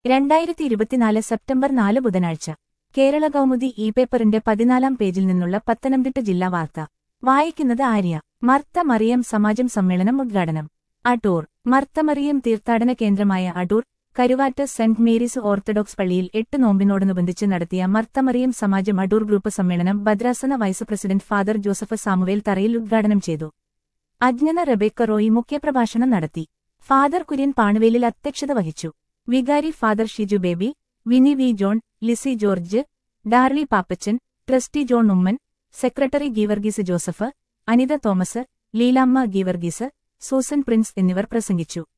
രണ്ടായിരത്തി ഇരുപത്തിനാല് സെപ്റ്റംബർ നാല് ബുധനാഴ്ച കേരള കൗമുദി ഇ പേപ്പറിന്റെ പതിനാലാം പേജിൽ നിന്നുള്ള പത്തനംതിട്ട ജില്ലാ വാർത്ത വായിക്കുന്നത് ആര്യ മർത്ത മറിയം സമാജം സമ്മേളനം ഉദ്ഘാടനം അടൂർ മർത്ത മറിയം തീർത്ഥാടന കേന്ദ്രമായ Adoor Karuvatt Saint Mary's Orthodox പള്ളിയിൽ എട്ട് നോമ്പിനോടനുബന്ധിച്ച് നടത്തിയ മർത്തമറിയം സമാജം അടൂർ ഗ്രൂപ്പ് സമ്മേളനം ഭദ്രാസന vice president father Joseph Samuel Tharayil ഉദ്ഘാടനം ചെയ്തു അജ്ഞന റബേക്ക റോയി മുഖ്യപ്രഭാഷണം നടത്തി ഫാദർ കുര്യൻ പാണുവേലിൽ അധ്യക്ഷത വഹിച്ചു വികാരി father Shiju Baby Vini V John Lizzy George Darly Pappachan trustee John Oommen secretary Geevarghese Joseph Anitha Thomas Leelamma Geevarghese Susan Prince എന്നിവർ പ്രസംഗിച്ചു